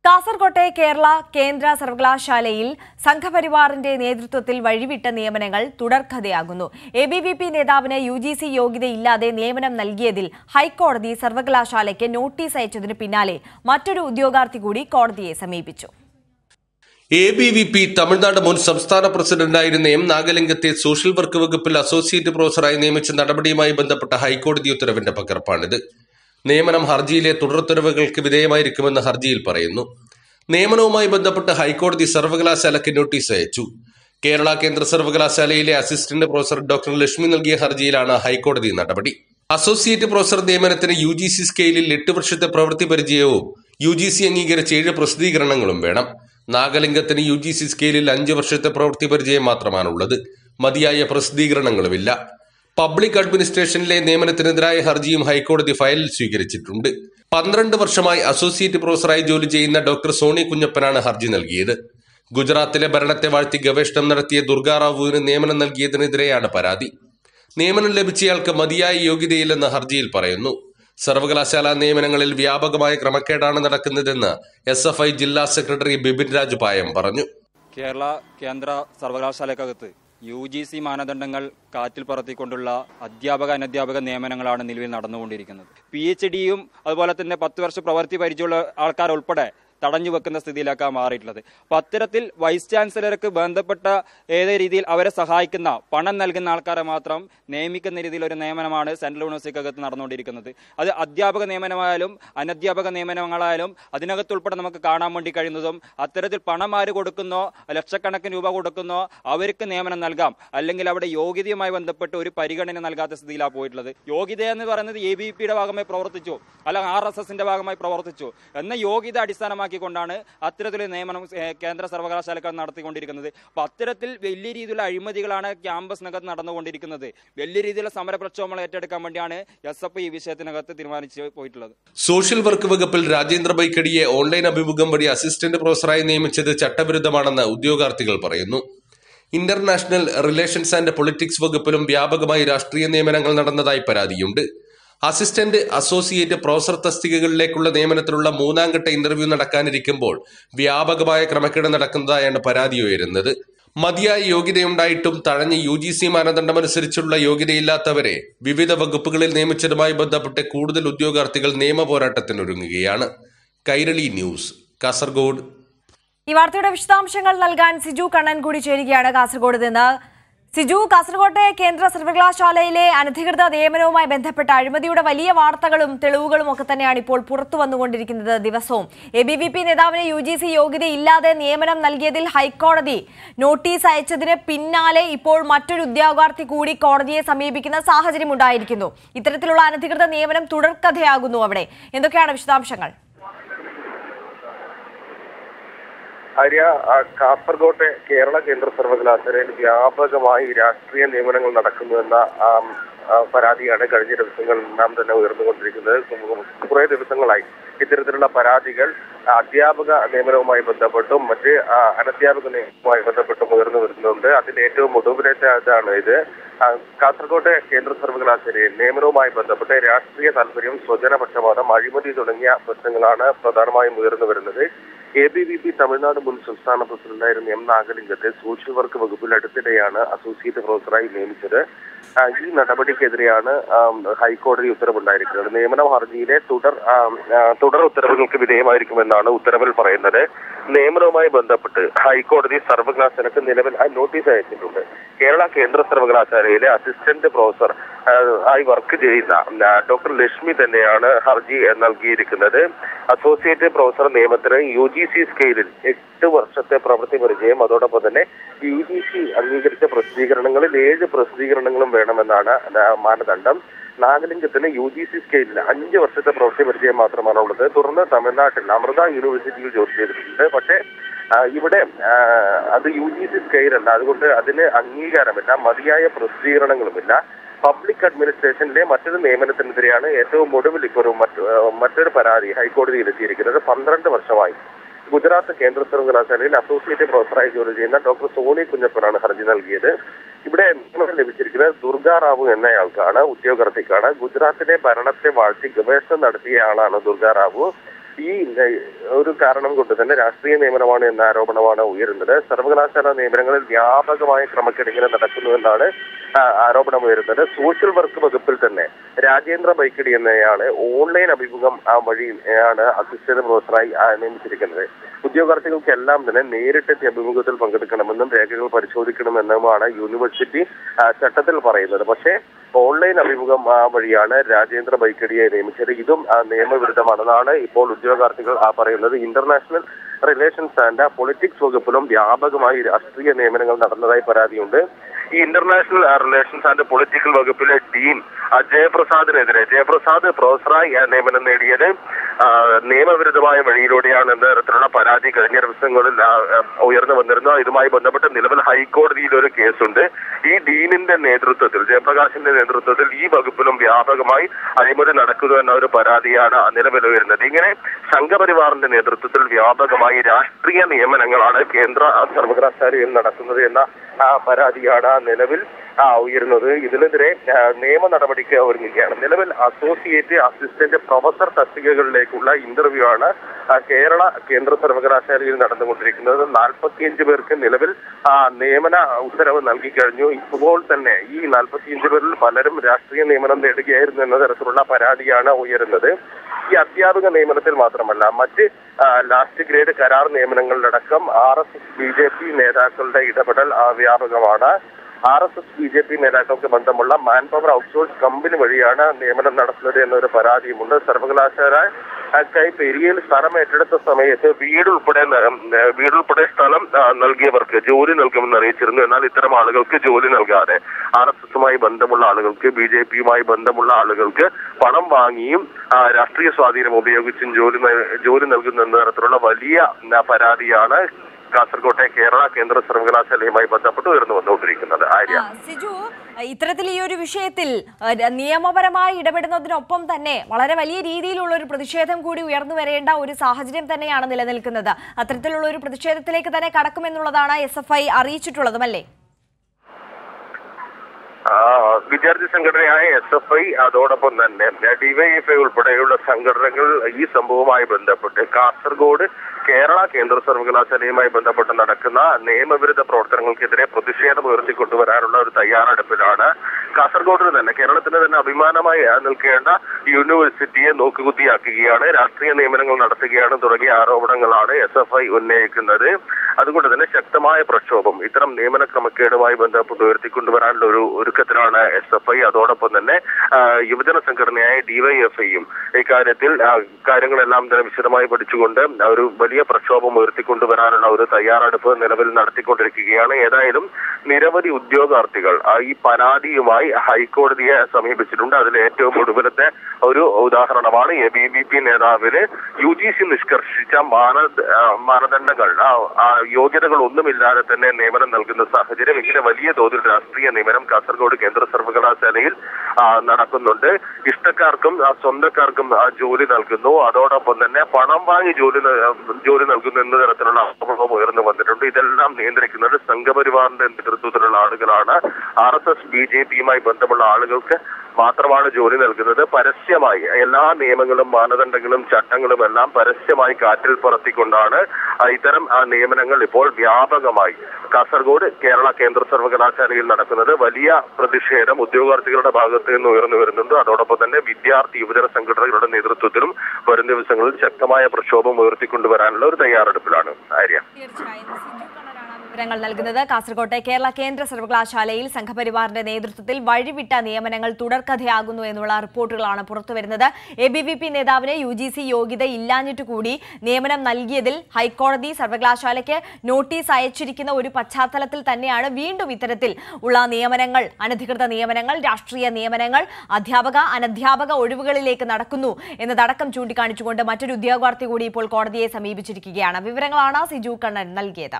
കാസർകോട്ടെ കേരള കേന്ദ്ര സർവകലാശാലയിൽ സംഘപരിവാറിന്റെ നേതൃത്വത്തിൽ വഴിവിട്ട നിയമനങ്ങൾ തുടർക്കഥയാകുന്നു എ ബി വി പി നേതാവിന് യു ജി സി യോഗ്യതയില്ലാതെ നിയമനം നൽകിയതിൽ ഹൈക്കോടതി സർവകലാശാലയ്ക്ക് നോട്ടീസ് അയച്ചതിന് പിന്നാലെ മറ്റൊരു ഉദ്യോഗാർത്ഥി കൂടി കോടതിയെ സമീപിച്ചു A B V P Tamil Nadu മുൻ സംസ്ഥാന പ്രസിഡന്റായിരുന്ന എം നാഗലിംഗത്തെ സോഷ്യൽ വർക്ക് വകുപ്പിൽ അസോസിയേറ്റ് പ്രൊഫസറായി നിയമിച്ച നടപടിയുമായി ബന്ധപ്പെട്ട ഹൈക്കോടതി ഉത്തരവിന്റെ പകർപ്പാണിത് നിയമനം ഹർജിയിലെ തുടർത്തുറവുകൾക്ക് വിധേയമായിരിക്കുമെന്ന് ഹർജിയിൽ പറയുന്നു നിയമനവുമായി ബന്ധപ്പെട്ട് ഹൈക്കോടതി സർവകലാശാലയ്ക്ക് നോട്ടീസ് അയച്ചു കേരള കേന്ദ്ര സർവകലാശാലയിലെ അസിസ്റ്റന്റ് പ്രൊഫസർ ഡോക്ടർ ലക്ഷ്മി നൽകിയ ഹർജിയിലാണ് ഹൈക്കോടതി നടപടി അസോസിയേറ്റ് പ്രൊഫസർ നിയമനത്തിന് യു ജി സി സ്കെയിലിൽ എട്ട് വർഷത്തെ പ്രവൃത്തി പരിചയവും യു ജി സി അംഗീകരിച്ച ഏഴ് പ്രസിദ്ധീകരണങ്ങളും വേണം നാഗലിംഗത്തിന് യു ജി സി സ്കെയിലിൽ അഞ്ച് വർഷത്തെ പ്രവൃത്തി പരിചയം മാത്രമാണുള്ളത് മതിയായ പ്രസിദ്ധീകരണങ്ങളുമില്ല പബ്ലിക് അഡ്മിനിസ്ട്രേഷനിലെ നിയമനത്തിനെതിരായ ഹർജിയും ഹൈക്കോടതി ഫയലിൽ സ്വീകരിച്ചിട്ടുണ്ട് പന്ത്രണ്ട് വർഷമായി അസോസിയേറ്റ് പ്രൊഫസറായി ജോലി ചെയ്യുന്ന ഡോക്ടർ സോണി കുഞ്ഞപ്പനാണ് ഹർജി നൽകിയത് ഗുജറാത്തിലെ ഭരണത്തെ വാഴ്ത്തി ഗവേഷണം നടത്തിയ ദുർഗാറാവുവിന് നിയമനം നൽകിയതിനെതിരെയാണ് പരാതി നിയമനം ലഭിച്ചയാൾക്ക് മതിയായ യോഗ്യതയില്ലെന്ന് ഹർജിയിൽ പറയുന്നു സർവകലാശാല നിയമനങ്ങളിൽ വ്യാപകമായ ക്രമക്കേടാണ് നടക്കുന്നതെന്ന് എസ് എഫ് ഐ ജില്ലാ സെക്രട്ടറി ബിപിൻ രാജ് പായം പറഞ്ഞു കേരള കേന്ദ്ര സർവകലാശാലക്കകത്ത് യു ജി സി മാനദണ്ഡങ്ങൾ കാറ്റിൽ പറത്തിക്കൊണ്ടുള്ള അധ്യാപക അനധ്യാപക നിയമനങ്ങളാണ് നിലവിൽ നടന്നുകൊണ്ടിരിക്കുന്നത് പി എച്ച് ഡിയും അതുപോലെ തന്നെ പത്ത് വർഷ പ്രവൃത്തി പരിചയമുള്ള ആൾക്കാർ ഉൾപ്പെടെ തടഞ്ഞു വെക്കുന്ന സ്ഥിതിയിലേക്കാണ് മാറിയിട്ടുള്ളത് അപ്പൊ അത്തരത്തിൽ വൈസ് ചാൻസലർക്ക് ബന്ധപ്പെട്ട ഏത് രീതിയിൽ അവരെ സഹായിക്കുന്ന പണം നൽകുന്ന ആൾക്കാരെ മാത്രം നിയമിക്കുന്ന രീതിയിൽ ഒരു നിയമനമാണ് സെൻട്രൽ യൂണിവേഴ്സിറ്റിക്കകത്ത് നടന്നുകൊണ്ടിരിക്കുന്നത് അത് അധ്യാപക നിയമനമായാലും അനധ്യാപക നിയമനങ്ങളായാലും അതിനകത്ത് ഉൾപ്പെടെ നമുക്ക് കാണാൻ വേണ്ടി കഴിയുന്നതും അത്തരത്തിൽ പണം ആര് കൊടുക്കുന്നോ ലക്ഷക്കണക്കിന് രൂപ കൊടുക്കുന്നോ അവർക്ക് നിയമനം നൽകാം അല്ലെങ്കിൽ അവിടെ യോഗ്യതയുമായി ബന്ധപ്പെട്ട് ഒരു പരിഗണന നൽകാത്ത സ്ഥിതിയിലാണ് പോയിട്ടുള്ളത് യോഗ്യത എന്ന് പറയുന്നത് എ ബി പിയുടെ ഭാഗമായി പ്രവർത്തിച്ചു അല്ലെങ്കിൽ ആർ എസ് എസിന്റെ ഭാഗമായി പ്രവർത്തിച്ചു എന്ന യോഗ്യത അടിസ്ഥാനമാക്കിക്കൊണ്ടാണ് അത്തരത്തിലൊരു നിയമനം ഏഹ്, കേന്ദ്ര സർവകലാശാലകൾ നടത്തിക്കൊണ്ടിരിക്കുന്നത് അപ്പൊ അത്തരത്തിൽ വലിയ രീതിയിലുള്ള അഴിമതികളാണ് ക്യാമ്പസിനകത്ത് നടന്നുകൊണ്ടിരിക്കുന്നത് വലിയ രീതിയിലുള്ള സമര പ്രക്ഷോഭങ്ങൾ ഏറ്റെടുക്കാൻ വേണ്ടിയാണ് എസ് എഫ് ഈ വിഷയത്തിനകത്ത് തീരുമാനിച്ചു പോയിട്ടുള്ളത് സോഷ്യൽ വർക്ക് വകുപ്പിൽ രാജേന്ദ്ര ബൈക്കടിയെ ഓൺലൈൻ അഭിമുഖം വഴി അസിസ്റ്റന്റ് പ്രൊഫസറായി നിയമിച്ചത് ചട്ടവിരുദ്ധമാണെന്ന് ഉദ്യോഗാർത്ഥികൾ പറയുന്നു ഇന്റർനാഷണൽ റിലേഷൻസ് ആൻഡ് പൊളിറ്റിക്സ് വകുപ്പിലും വ്യാപകമായി രാഷ്ട്രീയ നിയമനങ്ങൾ നടന്നതായി പരാതിയുണ്ട് അസിസ്റ്റന്റ് അസോസിയേറ്റ് പ്രൊഫസർ തസ്തികകളിലേക്കുള്ള നിയമനത്തിലുള്ള മൂന്നാം ഘട്ട ഇന്റർവ്യൂ നടക്കാനിരിക്കുമ്പോൾ വ്യാപകമായ ക്രമക്കേട് നടക്കുന്നതായാണ് പരാതി ഉയരുന്നത് മതിയായ യോഗ്യതയുണ്ടായിട്ടും തഴഞ്ഞ യു ജി സി മാനദണ്ഡമനുസരിച്ചുള്ള യോഗ്യതയില്ലാത്തവരെ വിവിധ വകുപ്പുകളിൽ നിയമിച്ചതുമായി ബന്ധപ്പെട്ട് കൂടുതൽ ഉദ്യോഗാർത്ഥികൾ നിയമ പോരാട്ടത്തിനൊരുങ്ങുകയാണ് കൈരളി ന്യൂസ് കാസർഗോഡ് ഈ വാർത്തയുടെ വിശദാംശങ്ങൾ നൽകാൻ സിജു കണ്ണൻ കൂടി ചേരുകയാണ് കാസർഗോഡ് നിന്ന് സിജു കാസർഗോട്ടെ കേന്ദ്ര സർവകലാശാലയിലെ അനധികൃത നിയമനവുമായി ബന്ധപ്പെട്ട അഴിമതിയുടെ വലിയ വാർത്തകളും തെളിവുകളും ഒക്കെ തന്നെയാണ് ഇപ്പോൾ പുറത്തു വന്നുകൊണ്ടിരിക്കുന്നത് ദിവസവും എ ബി വി പി നേതാവിന് യു ജി സി യോഗ്യതയില്ലാതെ നിയമനം നൽകിയതിൽ ഹൈക്കോടതി നോട്ടീസ് അയച്ചതിന് പിന്നാലെ ഇപ്പോൾ മറ്റൊരു ഉദ്യോഗാർത്ഥി കൂടി കോടതിയെ സമീപിക്കുന്ന സാഹചര്യം ഉണ്ടായിരിക്കുന്നു ഇത്തരത്തിലുള്ള അനധികൃത നിയമനം തുടർക്കഥയാകുന്നു അവിടെ എന്തൊക്കെയാണ് വിശദാംശങ്ങൾ ആര്യ ആ, കാസർഗോട്ടെ കേരള കേന്ദ്ര സർവകലാശാലയിൽ വ്യാപകമായി രാഷ്ട്രീയ നിയമനങ്ങൾ നടക്കുന്നുവെന്ന ആം, ആ, പരാതിയാണ് കഴിഞ്ഞ ദിവസങ്ങളിലെല്ലാം തന്നെ ഉയർന്നുകൊണ്ടിരിക്കുന്നത് കുറെ ദിവസങ്ങളായി ഇത്തരത്തിലുള്ള പരാതികൾ അധ്യാപക നിയമനവുമായി ബന്ധപ്പെട്ടും മറ്റ് ആ, അനധ്യാപക നിയമവുമായി ബന്ധപ്പെട്ടും ഉയർന്നു വരുന്നുണ്ട് അതിൽ ഏറ്റവും ഒടുവിലേറ്റതാണ് ഇത് ആ, കാസർഗോട്ടെ കേന്ദ്ര സർവകലാശാലയിൽ നിയമനവുമായി ബന്ധപ്പെട്ട് രാഷ്ട്രീയ താല്പര്യം സ്വജനപക്ഷപാതം അഴിമതി തുടങ്ങിയ പ്രശ്നങ്ങളാണ് പ്രധാനമായും ഉയർന്നു വരുന്നത് A B V P Tamil Nadu മുൻ സംസ്ഥാന പ്രസിഡന്റായിരുന്ന എം നാഗലിംഗത്തെ സോഷ്യൽ വർക്ക് വകുപ്പിൽ അടുത്തിടെയാണ് അസോസിയേറ്റ് പ്രൊഫസറായി നിയമിച്ചത് ആ, ഈ നടപടിക്കെതിരെയാണ് ആം, ഹൈക്കോടതി ഉത്തരവുണ്ടായിരിക്കുന്നത് നിയമന ഹർജിയിലെ തുടർ ആം, ആ, തുടർ ഉത്തരവുകൾക്ക് വിധേയമായിരിക്കുമെന്നാണ് ഉത്തരവിൽ പറയുന്നത് നിയമനവുമായി ബന്ധപ്പെട്ട് ഹൈക്കോടതി സർവകലാശാലക്ക് നിലവിൽ ആ നോട്ടീസ് അയച്ചിട്ടുണ്ട് കേരള കേന്ദ്ര സർവകലാശാലയിലെ അസിസ്റ്റന്റ് പ്രൊഫസർ ആ, ആയി വർക്ക് ചെയ്യുന്ന ആ, ഡോക്ടർ ലക്ഷ്മി തന്നെയാണ് ഹർജി നൽകിയിരിക്കുന്നത് അസോസിയേറ്റ് പ്രൊഫസർ നിയമത്തിന് യു ജി സി സ്കെയിലിൽ എട്ട് വർഷത്തെ പ്രവൃത്തി പരിചയം അതോടൊപ്പം തന്നെ യു ജി സി അംഗീകരിച്ച പ്രസിദ്ധീകരണങ്ങളിൽ ഏഴ് പ്രസിദ്ധീകരണങ്ങളും വേണമെന്നാണ് ആ, മാനദണ്ഡം നാഗലിംഗത്തിന് യു ജി സി സ്കെയിലിൽ അഞ്ച് വർഷത്തെ പ്രവൃത്തി പരിചയം മാത്രമാണ് ഉള്ളത് തുടർന്ന് തമിഴ്നാട്ടിൽ അമൃത യൂണിവേഴ്സിറ്റിയിൽ ജോലി ചെയ്തിട്ടുണ്ട് പക്ഷേ ആ, ഇവിടെ ആ, അത് യു ജി സി സ്കെയിലല്ല അതുകൊണ്ട് അതിന് അംഗീകാരമില്ല മതിയായ പ്രസിദ്ധീകരണങ്ങളുമില്ല പബ്ലിക് അഡ്മിനിസ്ട്രേഷനിലെ മറ്റൊരു നിയമനത്തിനെതിരെയാണ് ഏറ്റവും ഒടുവിൽ ഇപ്പോൾ ഒരു മറ്റ് ആ, മറ്റൊരു പരാതി ഹൈക്കോടതിയിൽ എത്തിയിരിക്കുന്നത് പന്ത്രണ്ട് വർഷമായി ഗുജറാത്ത് കേന്ദ്ര സർവകലാശാലയിൽ അസോസിയേറ്റ് പ്രൊഫസറായി ജോലി ചെയ്യുന്ന ഡോക്ടർ സോണി കുഞ്ഞപ്പനാണ് ഹർജി നൽകിയത് ഇവിടെ നിയമനം ലഭിച്ചിരിക്കുന്നത് ദുർഗാറാവു എന്നയാൾക്കാണ് ഉദ്യോഗാർത്ഥിക്കാണ് ഗുജറാത്തിലെ ഭരണത്തെ വാഴ്ത്തി ഗവേഷണം നടത്തിയ ആളാണ് ദുർഗാറാവു ഈ ഏഹ്, ഒരു കാരണം കൊണ്ട് തന്നെ രാഷ്ട്രീയ നിയമനമാണ് എന്ന ആരോപണമാണ് ഉയരുന്നത് സർവകലാശാല നിയമനങ്ങളിൽ വ്യാപകമായ ക്രമക്കേടിങ്ങനെ നടക്കുന്നു എന്നാണ് ആ, ആരോപണം ഉയരുന്നത് സോഷ്യൽ വർക്ക് വകുപ്പിൽ തന്നെ രാജേന്ദ്ര ബൈക്കടി എന്നയാളെ ഓൺലൈൻ അഭിമുഖം ആ വഴി ആണ് അസിസ്റ്റന്റ് പ്രൊഫസറായി ആ, നിയമിച്ചിരിക്കുന്നത് ഉദ്യോഗാർത്ഥികൾക്കെല്ലാം തന്നെ നേരിട്ടെത്തി അഭിമുഖത്തിൽ പങ്കെടുക്കണമെന്നും രേഖകൾ പരിശോധിക്കണമെന്നുമാണ് യൂണിവേഴ്സിറ്റി ആ, ചട്ടത്തിൽ പറയുന്നത് പക്ഷേ ഓൺലൈൻ അഭിമുഖം ആ, വഴിയാണ് രാജേന്ദ്ര ബൈക്കടിയെ നിയമിച്ചത് ഇതും ആ, നിയമവിരുദ്ധമാണെന്നാണ് ഇപ്പോൾ ഉദ്യോഗാർത്ഥികൾ ആ പറയുന്നത് ഇന്റർനാഷണൽ റിലേഷൻസ് ആൻഡ് പൊളിറ്റിക്സ് വകുപ്പിലും വ്യാപകമായി രാഷ്ട്രീയ നിയമനങ്ങൾ നടന്നതായി പരാതിയുണ്ട് ഈ ഇന്റർനാഷണൽ റിലേഷൻസ് ആൻഡ് പൊളിറ്റിക്കൽ വകുപ്പിലെ ഡീൻ ആ, ജയപ്രസാദിനെതിരെ ജയപ്രസാദ് പ്രൊഫസറായി ആ, നിയമനം നേടിയത് ആ, നിയമവിരുദ്ധമായ വഴിയിലൂടെയാണ് എന്ന തരത്തിലുള്ള പരാതി കഴിഞ്ഞ ദിവസങ്ങളിൽ ആ, ആ, ഉയർന്നു വന്നിരുന്നു ഇതുമായി ബന്ധപ്പെട്ട് നിലവിൽ ഹൈക്കോടതിയിൽ ഒരു കേസുണ്ട് ഈ ഡീനിന്റെ നേതൃത്വത്തിൽ ജയപ്രകാശിന്റെ നേതൃത്വത്തിൽ ഈ വകുപ്പിലും വ്യാപകമായി അഴിമതി നടക്കുന്നു എന്ന ഒരു പരാതിയാണ് നിലവിൽ ഉയരുന്നത് ഇങ്ങനെ സംഘപരിവാറിന്റെ നേതൃത്വത്തിൽ വ്യാപകമായി രാഷ്ട്രീയ നിയമനങ്ങളാണ് കേന്ദ്ര സർവകലാശാലയിൽ നടക്കുന്നത് എന്ന ആ, പരാതിയാണ് നിലവിൽ ആ, ഉയരുന്നത് ഇതിനെതിരെ ആ, നിയമ നടപടിക്ക് ഒരുങ്ങുകയാണ് നിലവിൽ അസോസിയേറ്റ് അസിസ്റ്റന്റ് പ്രൊഫസർ തസ്തികകളിലേക്കുള്ള ഇന്റർവ്യൂ ആണ് ആ, കേരള കേന്ദ്ര സർവകലാശാലയിൽ നടന്നുകൊണ്ടിരിക്കുന്നത് നാൽപ്പത്തിയഞ്ച് പേർക്ക് നിലവിൽ ആ, നിയമന ഉത്തരവ് നൽകി കഴിഞ്ഞു ഇപ്പോൾ തന്നെ ഈ നാൽപ്പത്തിയഞ്ച് പേരിൽ പലരും രാഷ്ട്രീയ നിയമനം നേടുകയായിരുന്നു എന്ന തരത്തിലുള്ള പരാതിയാണ് ഉയരുന്നത് ഈ അധ്യാപക നിയമനത്തിൽ മാത്രമല്ല മറ്റ് ആ, ലാസ്റ്റ് ഗ്രേഡ് കരാർ നിയമനങ്ങളിലടക്കം R S S B J P നേതാക്കളുടെ ഇടപെടൽ ആ, വ്യാപകമാണ് R S S B J P നേതാക്കൾക്ക് ബന്ധമുള്ള മാൻ പവർ ഔട്ട്സോഴ്സ് കമ്പനി വഴിയാണ് നിയമനം നടത്തുന്നത് എന്നൊരു പരാതിയുമുണ്ട് സർവകലാശാല കൈ പെരിയയിൽ സ്ഥലം ഏറ്റെടുത്ത സമയത്ത് വീടുൾപ്പെടെ ന- ഏഹ് വീടുൾപ്പെടെ സ്ഥലം ആ, നൽകിയവർക്ക് ജോലി നൽകുമെന്ന് അറിയിച്ചിരുന്നു എന്നാൽ ഇത്തരം ആളുകൾക്ക് ജോലി നൽകാതെ ആർ എസ് എസുമായി ബന്ധമുള്ള ആളുകൾക്ക് ബി ജെ പിയുമായി ബന്ധമുള്ള ആളുകൾക്ക് പണം വാങ്ങിയും ആ, രാഷ്ട്രീയ സ്വാധീനം ഉപയോഗിച്ചും ജോലി ന- ജോലി നൽകുന്ന എന്ന തരത്തിലുള്ള വലിയ ആ, പരാതിയാണ് കാസർകോട്ടെ കേരള കേന്ദ്ര സർവകലാശാലയുമായി ബന്ധപ്പെട്ട് ഉയർന്നു വന്നുകൊണ്ടിരിക്കുന്നത് ആര്യ ആ, സിജു ഇത്തരത്തിൽ ഈ ഒരു വിഷയത്തിൽ ആ, ര- നിയമപരമായി ഇടപെടുന്നതിനൊപ്പം തന്നെ വളരെ വലിയ രീതിയിലുള്ള ഒരു പ്രതിഷേധം കൂടി ഉയർന്നു വരേണ്ട ഒരു സാഹചര്യം തന്നെയാണ് നിലനിൽക്കുന്നത് അത്തരത്തിലുള്ള ഒരു പ്രതിഷേധത്തിലേക്ക് തന്നെ കടക്കുമെന്നുള്ളതാണ് എസ് എഫ് ഐ അറിയിച്ചിട്ടുള്ളതും അല്ലേ ആ, വിദ്യാർത്ഥി സംഘടനയായ എസ് എഫ് ഐ അതോടൊപ്പം തന്നെ ഡിവൈഎഫ്ഐ ഉൾപ്പെടെയുള്ള സംഘടനകൾ ഈ സംഭവവുമായി ബന്ധപ്പെട്ട് കാസർഗോഡ് കേരള കേന്ദ്ര സർവകലാശാലയുമായി ബന്ധപ്പെട്ട് നടക്കുന്ന നിയമവിരുദ്ധ പ്രവർത്തനങ്ങൾക്കെതിരെ പ്രതിഷേധം ഉയർത്തിക്കൊണ്ടുവരാനുള്ള ഒരു തയ്യാറെടുപ്പിലാണ് കാസർഗോഡിന് തന്നെ കേരളത്തിന് തന്നെ അഭിമാനമായി നിൽക്കേണ്ട യൂണിവേഴ്സിറ്റിയെ നോക്കുകുത്തിയാക്കുകയാണ് രാഷ്ട്രീയ നിയമനങ്ങൾ നടത്തുകയാണ് തുടങ്ങിയ ആരോപണങ്ങളാണ് എസ് എഫ് ഐ ഉന്നയിക്കുന്നത് അതുകൊണ്ട് തന്നെ ശക്തമായ പ്രക്ഷോഭം ഇത്തരം നിയമന ക്രമക്കേടുമായി ബന്ധപ്പെട്ട് ഉയർത്തിക്കൊണ്ടുവരാനുള്ള ഒരു ഒരുക്കത്തിലാണ് എസ് എഫ് ഐ അതോടൊപ്പം തന്നെ ആ, യുവജന സംഘടനയായ ഡിവൈഎഫ്ഐയും ഇക്കാര്യത്തിൽ ആ, കാര്യങ്ങളെല്ലാം തന്നെ വിശദമായി പഠിച്ചുകൊണ്ട് ഒരു വലിയ പ്രക്ഷോഭം ഉയർത്തിക്കൊണ്ടുവരാനുള്ള ഒരു തയ്യാറെടുപ്പ് നിലവിൽ നടത്തിക്കൊണ്ടിരിക്കുകയാണ് ഏതായാലും നിരവധി ഉദ്യോഗാർത്ഥികൾ ആ, ഈ പരാതിയുമായി ഹൈക്കോടതിയെ സമീപിച്ചിട്ടുണ്ട് അതിൽ ഏറ്റവും ഒടുവിലത്തെ ഒരു ഉദാഹരണമാണ് എ ബി വി പി നേതാവിന് യു ജി സി നിഷ്കർഷിച്ച മാനദ ആ, മാനദണ്ഡങ്ങൾ ആ, ആ, യോഗ്യതകൾ ഒന്നുമില്ലാതെ തന്നെ നിയമനം നൽകുന്ന സാഹചര്യം ഇങ്ങനെ വലിയ തോതിൽ രാഷ്ട്രീയ നിയമനം കാസർഗോഡ് കേന്ദ്ര സർവകലാശാലയിൽ ആ, നടക്കുന്നുണ്ട് ഇഷ്ടക്കാർക്കും ആ, സ്വന്തക്കാർക്കും ആ, ജോലി നൽകുന്നു അതോടൊപ്പം തന്നെ പണം വാങ്ങി ജോലി ന- ജോലി നൽകുന്നു എന്ന തരത്തിലുള്ള ആരോപണം ഉയർന്നു വന്നിട്ടുണ്ട് ഇതെല്ലാം നിയന്ത്രിക്കുന്നത് സംഘപരിവാറിന്റെ നേതൃത്വത്തിലുള്ള ആളുകളാണ് R S S B J പിയുമായി ബന്ധമുള്ള ആളുകൾക്ക് മാത്രമാണ് ജോലി നൽകുന്നത് പരസ്യമായി എല്ലാ നിയമങ്ങളും മാനദണ്ഡങ്ങളും ചട്ടങ്ങളും എല്ലാം പരസ്യമായി കാറ്റിൽ പറത്തിക്കൊണ്ടാണ് ആ, ഇത്തരം ആ, നിയമനങ്ങൾ ഇപ്പോൾ വ്യാപകമായി കാസർഗോഡ് കേരള കേന്ദ്ര സർവകലാശാലയിൽ നടക്കുന്നത് വലിയ പ്രതിഷേധം ഉദ്യോഗാർത്ഥികളുടെ ഭാഗത്ത് നിന്ന് ഉയർന്നു വരുന്നുണ്ട് അതോടൊപ്പം തന്നെ വിദ്യാർത്ഥി യുവജന സംഘടനകളുടെ നേതൃത്വത്തിലും വരും ദിവസങ്ങളിൽ ശക്തമായ പ്രക്ഷോഭം ഉയർത്തിക്കൊണ്ടുവരാനുള്ള ഒരു തയ്യാറെടുപ്പിലാണ് ആര്യ തീർച്ചയായും സിജു കണ്ണനാണ് വിവരങ്ങൾ നൽകുന്നത് കാസർകോട്ടെ കേരള കേന്ദ്ര സർവകലാശാലയിൽ സംഘപരിവാറിന്റെ നേതൃത്വത്തിൽ വഴിവിട്ട നിയമനങ്ങൾ തുടർക്കഥയാകുന്നു എന്നുള്ള റിപ്പോർട്ടുകളാണ് പുറത്തുവരുന്നത് എ ബി വി പി നേതാവിന് യു ജി സി യോഗ്യത ഇല്ലാഞ്ഞിട്ട് കൂടി നിയമനം നൽകിയതിൽ ഹൈക്കോടതി സർവകലാശാലയ്ക്ക് നോട്ടീസ് അയച്ചിരിക്കുന്ന ഒരു പശ്ചാത്തലത്തിൽ തന്നെയാണ് വീണ്ടും ഇത്തരത്തിൽ ഉള്ള നിയമനങ്ങൾ അനധികൃത നിയമനങ്ങൾ രാഷ്ട്രീയ നിയമനങ്ങൾ അധ്യാപക അനധ്യാപക ഒഴിവുകളിലേക്ക് നടക്കുന്നു എന്നതടക്കം ചൂണ്ടിക്കാണിച്ചുകൊണ്ട് മറ്റൊരു ഉദ്യോഗാർത്ഥി കൂടി ഇപ്പോൾ കോടതിയെ സമീപിച്ചിരിക്കുകയാണ് വിവരങ്ങളാണ് സിജു കണ്ണൻ നൽകിയത്